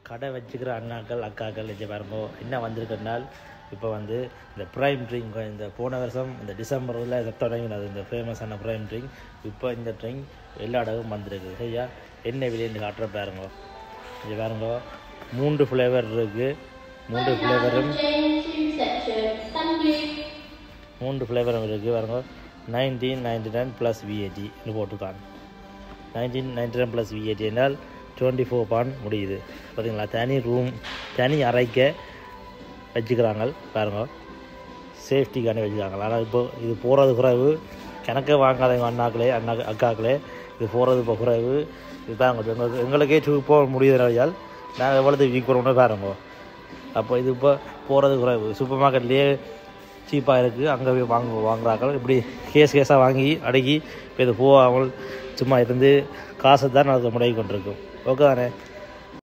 கடை வச்சுக்கிற அண்ணாக்கள் அக்காக்கள் இங்கே பாருங்க என்ன வந்திருக்குன்னால் இப்போ வந்து இந்த ப்ரைம் ட்ரிங்க் இந்த போன வருஷம் இந்த டிசம்பரில் இதை தொடங்கினது இந்த ஃபேமஸான ப்ரைம் ட்ரிங்க் இப்போ இந்த ட்ரிங்க் எல்லா இடமும் வந்திருக்கு சரியா என்ன விலைன்னு காட்டுற பாருங்க இங்கே பாருங்க மூன்று ஃப்ளேவர் இருக்குது மூன்று ஃப்ளேவரும் மூன்று ஃப்ளேவரும் இருக்குது பாருங்க நைன்டீன் நைன்டி நைன் ப்ளஸ் விஏடின்னு போட்டுருக்காங்க nineteen ninety nine plus VAT என்றால் டுவெண்ட்டி ஃபோர் பான் முடியுது பார்த்தீங்களா தனி ரூம் தனி அறைக்க வச்சுக்கிறாங்க பாருங்க சேஃப்டிக்காண்டி வச்சுக்கிறாங்க ஆனால் இப்போ இது போகிறது குறைவு கணக்கே வாங்காதவங்க அண்ணாக்களே அண்ணா அக்காக்களே இது போகிறது இப்போ குறைவு இது பாருங்க எங்களுக்கு எங்களுக்கே டூ போக முடியுதுனால நாங்கள் எவ்வளோது வீக் பண்ணணும் பாருங்க அப்போ இது இப்போ போகிறது குறைவு சூப்பர் மார்க்கெட்லேயே சீப்பாக இருக்குது அங்கே போய் வாங்க வாங்குறாங்க இப்படி கேஸ் கேஸாக வாங்கி அடக்கி இப்போ இது போகாமல் சும்மா இருந்து காசை தான் அது முடங்கி கொண்டிருக்கும் ஓகே தானே